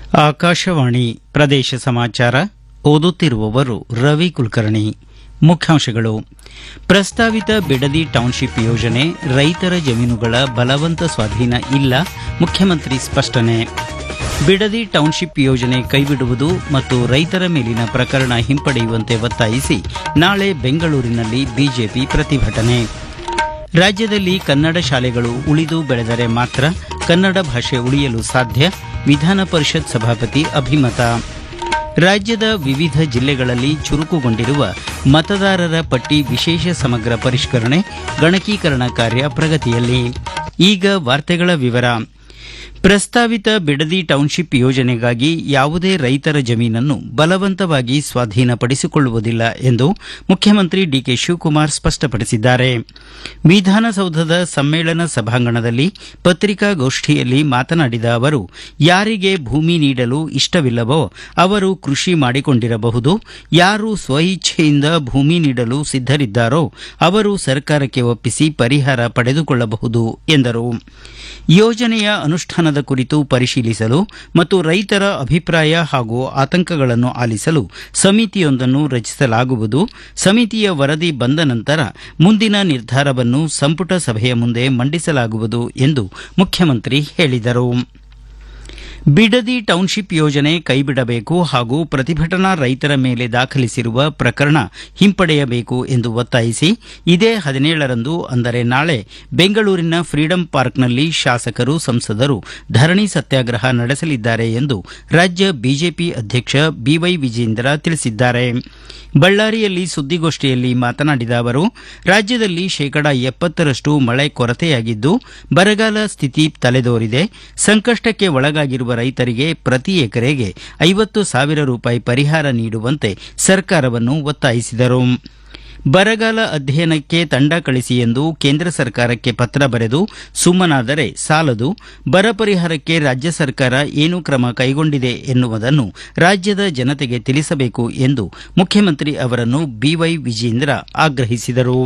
ಆಕಾಶವಾಣಿ ಪ್ರದೇಶ ಸಮಾಚಾರ ಓದುತ್ತಿರುವವರು ರವಿ ಕುಲಕರ್ಣಿ ಮುಖ್ಯಾಂಶಗಳು ಪ್ರಸ್ತಾವಿತ ಬಿಡದಿ ಟೌನ್ಶಿಪ್ ಯೋಜನೆ ರೈತರ ಜಮೀನುಗಳ ಬಲವಂತ ಸ್ವಾಧೀನ ಇಲ್ಲ ಮುಖ್ಯಮಂತ್ರಿ ಸ್ಪಷ್ಟನೆ ಬಿಡದಿ ಟೌನ್ಶಿಪ್ ಯೋಜನೆ ಕೈಬಿಡುವುದು ಮತ್ತು ರೈತರ ಮೇಲಿನ ಪ್ರಕರಣ ಹಿಂಪಡೆಯುವಂತೆ ಒತ್ತಾಯಿಸಿ ನಾಳೆ ಬೆಂಗಳೂರಿನಲ್ಲಿ ಬಿಜೆಪಿ ಪ್ರತಿಭಟನೆ ರಾಜ್ಯದಲ್ಲಿ ಕನ್ನಡ ಶಾಲೆಗಳು ಉಳಿದು ಬೆಳೆದರೆ ಮಾತ್ರ ಕನ್ನಡ ಭಾಷೆ ಉಳಿಯಲು ಸಾಧ್ಯ ವಿಧಾನ ಪರಿಷತ್ ಸಭಾಪತಿ ಅಭಿಮತ ರಾಜ್ಯದ ವಿವಿಧ ಜಿಲ್ಲೆಗಳಲ್ಲಿ ಚುರುಕುಗೊಂಡಿರುವ ಮತದಾರರ ಪಟ್ಟಿ ವಿಶೇಷ ಸಮಗ್ರ ಪರಿಷ್ಕರಣೆ ಗಣಕೀಕರಣ ಕಾರ್ಯ ಪ್ರಗತಿಯಲ್ಲಿ ಈಗ ವಾರ್ತೆಗಳ ವಿವರ ಪ್ರಸ್ತಾವಿತ ಬಿಡದಿ ಟೌನ್ಶಿಪ್ ಯೋಜನೆಗಾಗಿ ಯಾವುದೇ ರೈತರ ಜಮೀನನ್ನು ಬಲವಂತವಾಗಿ ಸ್ವಾಧೀನಪಡಿಸಿಕೊಳ್ಳುವುದಿಲ್ಲ ಎಂದು ಮುಖ್ಯಮಂತ್ರಿ ಡಿಕೆ ಶಿವಕುಮಾರ್ ಸ್ಪಷ್ಟಪಡಿಸಿದ್ದಾರೆ ವಿಧಾನಸೌಧದ ಸಮ್ಮೇಳನ ಸಭಾಂಗಣದಲ್ಲಿ ಪತ್ರಿಕಾಗೋಷ್ಠಿಯಲ್ಲಿ ಮಾತನಾಡಿದ ಅವರು ಯಾರಿಗೆ ಭೂಮಿ ನೀಡಲು ಇಷ್ಟವಿಲ್ಲವೋ ಅವರು ಕೃಷಿ ಮಾಡಿಕೊಂಡಿರಬಹುದು ಯಾರು ಸ್ವಇಚ್ಛೆಯಿಂದ ಭೂಮಿ ನೀಡಲು ಸಿದ್ದರಿದ್ದಾರೋ ಅವರು ಸರ್ಕಾರಕ್ಕೆ ಒಪ್ಪಿಸಿ ಪರಿಹಾರ ಪಡೆದುಕೊಳ್ಳಬಹುದು ಎಂದರು ಯೋಜನೆಯ ಅನುಷ್ಠಾನದ ಕುರಿತು ಪರಿಶೀಲಿಸಲು ಮತ್ತು ರೈತರ ಅಭಿಪ್ರಾಯ ಹಾಗೂ ಆತಂಕಗಳನ್ನು ಆಲಿಸಲು ಸಮಿತಿಯೊಂದನ್ನು ರಚಿಸಲಾಗುವುದು ಸಮಿತಿಯ ವರದಿ ಬಂದ ನಂತರ ಮುಂದಿನ ನಿರ್ಧಾರವನ್ನು ಸಂಪುಟ ಸಭೆಯ ಮುಂದೆ ಮಂಡಿಸಲಾಗುವುದು ಎಂದು ಮುಖ್ಯಮಂತ್ರಿ ಹೇಳಿದರು ಬಿಡದಿ ಟೌನ್ಶಿಪ್ ಯೋಜನೆ ಕೈಬಿಡಬೇಕು ಹಾಗೂ ಪ್ರತಿಭಟನಾ ರೈತರ ಮೇಲೆ ದಾಖಲಿಸಿರುವ ಪ್ರಕರಣ ಹಿಂಪಡೆಯಬೇಕು ಎಂದು ಒತ್ತಾಯಿಸಿ ಇದೇ ಹದಿನೇಳರಂದು ಅಂದರೆ ನಾಳೆ ಬೆಂಗಳೂರಿನ ಫ್ರೀಡಂ ಪಾರ್ಕ್ನಲ್ಲಿ ಶಾಸಕರು ಸಂಸದರು ಧರಣಿ ಸತ್ಯಾಗ್ರಹ ನಡೆಸಲಿದ್ದಾರೆ ಎಂದು ರಾಜ್ಯ ಬಿಜೆಪಿ ಅಧ್ಯಕ್ಷ ಬಿವೈ ವಿಜೇಂದ್ರ ತಿಳಿಸಿದ್ದಾರೆ ಬಳ್ಳಾರಿಯಲ್ಲಿ ಸುದ್ದಿಗೋಷ್ಠಿಯಲ್ಲಿ ಮಾತನಾಡಿದ ಅವರು ರಾಜ್ಯದಲ್ಲಿ ಶೇಕಡಾ ಎಪ್ಪತ್ತರಷ್ಟು ಮಳೆ ಕೊರತೆಯಾಗಿದ್ದು ಬರಗಾಲ ಸ್ಥಿತಿ ತಲೆದೋರಿದೆ ಸಂಕಷ್ಟಕ್ಕೆ ಒಳಗಾಗಿರುವ ರೈತರಿಗೆ ಪ್ರತಿ ಎಕರೆಗೆ ಐವತ್ತು ಸಾವಿರ ರೂಪಾಯಿ ಪರಿಹಾರ ನೀಡುವಂತೆ ಸರ್ಕಾರವನ್ನು ಒತ್ತಾಯಿಸಿದರು ಬರಗಾಲ ಅಧ್ಯಯನಕ್ಕೆ ತಂಡ ಕಳಿಸಿ ಎಂದು ಕೇಂದ್ರ ಸರ್ಕಾರಕ್ಕೆ ಪತ್ರ ಬರೆದು ಸುಮ್ಮನಾದರೆ ಸಾಲದು ಬರ ಪರಿಹಾರಕ್ಕೆ ರಾಜ್ಯ ಸರ್ಕಾರ ಏನು ಕ್ರಮ ಕೈಗೊಂಡಿದೆ ಎನ್ನುವುದನ್ನು ರಾಜ್ಯದ ಜನತೆಗೆ ತಿಳಿಸಬೇಕು ಎಂದು ಮುಖ್ಯಮಂತ್ರಿ ಅವರನ್ನು ಬಿವೈ ವಿಜೇಂದ್ರ ಆಗ್ರಹಿಸಿದರು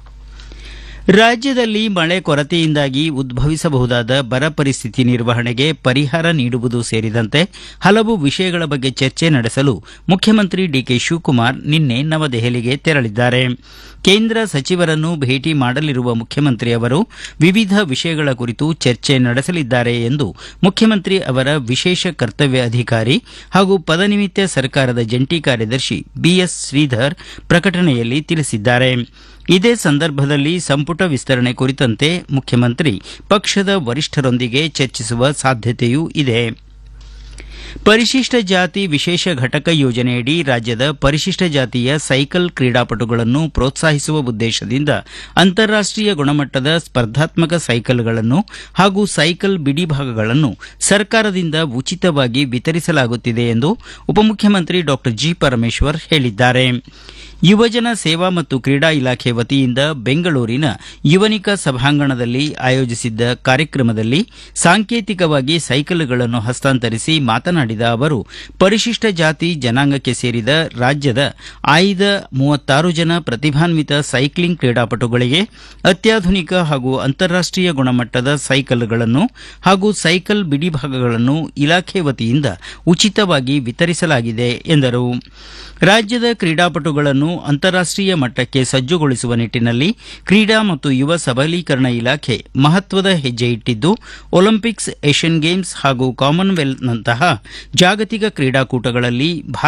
ರಾಜ್ಯದಲ್ಲಿ ಮಳೆ ಕೊರತೆಯಿಂದಾಗಿ ಉದ್ಭವಿಸಬಹುದಾದ ಬರ ಪರಿಸ್ಥಿತಿ ನಿರ್ವಹಣೆಗೆ ಪರಿಹಾರ ನೀಡುವುದು ಸೇರಿದಂತೆ ಹಲವು ವಿಷಯಗಳ ಬಗ್ಗೆ ಚರ್ಚೆ ನಡೆಸಲು ಮುಖ್ಯಮಂತ್ರಿ ಡಿಕೆ ಶಿವಕುಮಾರ್ ನಿನ್ನೆ ನವದೆಹಲಿಗೆ ತೆರಳಿದ್ದಾರೆ ಕೇಂದ್ರ ಸಚಿವರನ್ನು ಭೇಟಿ ಮಾಡಲಿರುವ ಮುಖ್ಯಮಂತ್ರಿ ಅವರು ವಿವಿಧ ವಿಷಯಗಳ ಕುರಿತು ಚರ್ಚೆ ನಡೆಸಲಿದ್ದಾರೆ ಎಂದು ಮುಖ್ಯಮಂತ್ರಿ ಅವರ ವಿಶೇಷ ಕರ್ತವ್ಯ ಅಧಿಕಾರಿ ಹಾಗೂ ಪದನಿಮಿತ್ತ ಸರ್ಕಾರದ ಜಂಟಿ ಕಾರ್ಯದರ್ಶಿ ಬಿಎಸ್ ಶ್ರೀಧರ್ ಪ್ರಕಟಣೆಯಲ್ಲಿ ತಿಳಿಸಿದ್ದಾರೆ ಇದೇ ಸಂದರ್ಭದಲ್ಲಿ ಸಂಪುಟ ವಿಸ್ತರಣೆ ಕುರಿತಂತೆ ಮುಖ್ಯಮಂತ್ರಿ ಪಕ್ಷದ ವರಿಷ್ಠರೊಂದಿಗೆ ಚರ್ಚಿಸುವ ಸಾಧ್ಯತೆಯೂ ಇದೆ ಪರಿಶಿಷ್ಟ ಜಾತಿ ವಿಶೇಷ ಘಟಕ ಯೋಜನೆಯಡಿ ರಾಜ್ಯದ ಪರಿಶಿಷ್ಟ ಜಾತಿಯ ಸೈಕಲ್ ಕ್ರೀಡಾಪಟುಗಳನ್ನು ಪ್ರೋತ್ಸಾಹಿಸುವ ಉದ್ದೇಶದಿಂದ ಅಂತಾರಾಷ್ಟೀಯ ಗುಣಮಟ್ಟದ ಸ್ಪರ್ಧಾತ್ಮಕ ಸೈಕಲ್ಗಳನ್ನು ಹಾಗೂ ಸೈಕಲ್ ಬಿಡಿಭಾಗಗಳನ್ನು ಸರ್ಕಾರದಿಂದ ಉಚಿತವಾಗಿ ವಿತರಿಸಲಾಗುತ್ತಿದೆ ಎಂದು ಉಪಮುಖ್ಯಮಂತ್ರಿ ಡಾ ಜಿ ಪರಮೇಶ್ವರ್ ಹೇಳಿದ್ದಾರೆ ಯುವಜನ ಸೇವಾ ಮತ್ತು ಕ್ರೀಡಾ ಇಲಾಖೆ ವತಿಯಿಂದ ಬೆಂಗಳೂರಿನ ಯುವನಿಕ ಸಭಾಂಗಣದಲ್ಲಿ ಆಯೋಜಿಸಿದ್ದ ಕಾರ್ಯಕ್ರಮದಲ್ಲಿ ಸಾಂಕೇತಿಕವಾಗಿ ಸೈಕಲ್ಗಳನ್ನು ಹಸ್ತಾಂತರಿಸಿ ಮಾತನಾಡಿದ ಅವರು ಪರಿಶಿಷ್ಟ ಜಾತಿ ಜನಾಂಗಕ್ಕೆ ಸೇರಿದ ರಾಜ್ಯದ ಆಯ್ದ ಮೂವತ್ತಾರು ಜನ ಪ್ರತಿಭಾನ್ವಿತ ಸೈಕ್ಲಿಂಗ್ ಕ್ರೀಡಾಪಟುಗಳಿಗೆ ಅತ್ಯಾಧುನಿಕ ಹಾಗೂ ಅಂತಾರಾಷ್ಟೀಯ ಗುಣಮಟ್ಟದ ಸೈಕಲ್ಗಳನ್ನು ಹಾಗೂ ಸೈಕಲ್ ಬಿಡಿಭಾಗಗಳನ್ನು ಇಲಾಖೆ ವತಿಯಿಂದ ಉಚಿತವಾಗಿ ವಿತರಿಸಲಾಗಿದೆ ಎಂದರು ರಾಜ್ಯದ ಕ್ರೀಡಾಪಟುಗಳನ್ನು ಅಂತಾರಾಷ್ಟೀಯ ಮಟ್ಟಕ್ಕೆ ಸಜ್ಜುಗೊಳಿಸುವ ನಿಟ್ಟಿನಲ್ಲಿ ಕ್ರೀಡಾ ಮತ್ತು ಯುವ ಸಬಲೀಕರಣ ಇಲಾಖೆ ಮಹತ್ವದ ಹೆಜ್ಜೆ ಇಟ್ಟಿದ್ದು ಒಲಿಂಪಿಕ್ಸ್ ಏಷ್ಯನ್ ಗೇಮ್ಸ್ ಹಾಗೂ ಕಾಮನ್ವೆಲ್ತ್ನಂತಹ ಜಾಗತಿಕ ಕ್ರೀಡಾಕೂಟಗಳಲ್ಲಿ